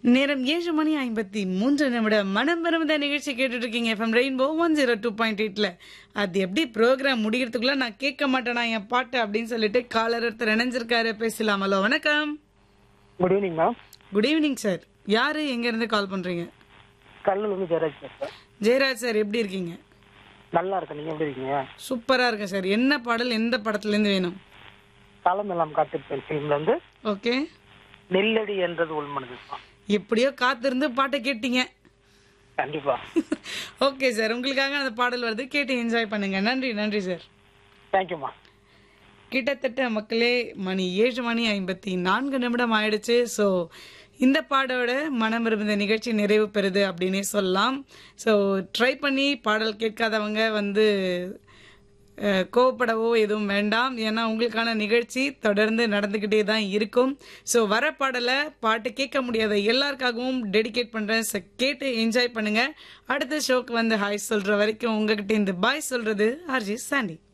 நேரம் ஏழு மணி ஐம்பத்தி மூன்று நிமிடம் மனம் விரும்புத நிகழ்ச்சி கேட்டுட்டு இருக்கீங்க F M rainbow one zero two point எயிட்ல அது எப்படி ப்ரோக்ராம் முடிகிறதுக்குள்ள நான் கேட்க மாட்டேனா என் பாட்டு அப்படின்னு சொல்லிட்டு காலர் ஒருத்தர் இணைஞ்சிருக்காரு பேசலாம் ஹலோ வணக்கம் good evening ma'am good evening sir யாரு எங்க இருந்து கால் பண்றீங்க கல்லூர்லேருந்து ஜெயராஜ் பேசுகிறேன் ஜெயராஜ் சார் எப்படி இருக்கீங்க நல்லா இருக்கேன் நீங்கள் எப்படி இருக்கீங்க சூப்பரா இருக்கேன் சார் என்ன பாடல் எந்த படத்துல இருந்து வேணும் காலம் எல்லாம் காத்திருப்பேன் ஃபிலிம்ல இருந்து ஓகே நெல்லடி என்றது உள்மனது எப்படியோ காத்திருந்து பாட்டை கேட்டீங்க கண்டிப்பா ஓகே சார் உங்களுக்காக அந்த பாடல் வருது கேட்டு என்ஜாய் பண்ணுங்க நன்றி நன்றி சார் தேங்க்யூம்மா கிட்டத்தட்ட மக்களே மணி ஏழு மணி ஐம்பத்தி நான்கு நிமிடம் ஆயிடுச்சு ஸோ இந்த பாடோட மனம் இருந்த நிகழ்ச்சி நிறைவு பெறுது அப்படின்னே சொல்லலாம் ஸோ ட்ரை பண்ணி பாடல் கேட்காதவங்க வந்து அஹ், கோவப்படவோ எதுவும் வேண்டாம் ஏன்னா உங்களுக்கான நிகழ்ச்சி தொடர்ந்து நடந்துக்கிட்டே தான் இருக்கும் ஸோ வர பாடலை பாட்டு கேட்க முடியாத எல்லாருக்காகவும் டெடிகேட் பண்ணுறேன் ஸோ கேட்டு என்ஜாய் பண்ணுங்க அடுத்த ஷோக்கு வந்து ஹாய் சொல்கிற வரைக்கும் உங்ககிட்ட இந்த பாய் சொல்கிறது ஆர்ஜி சாண்டி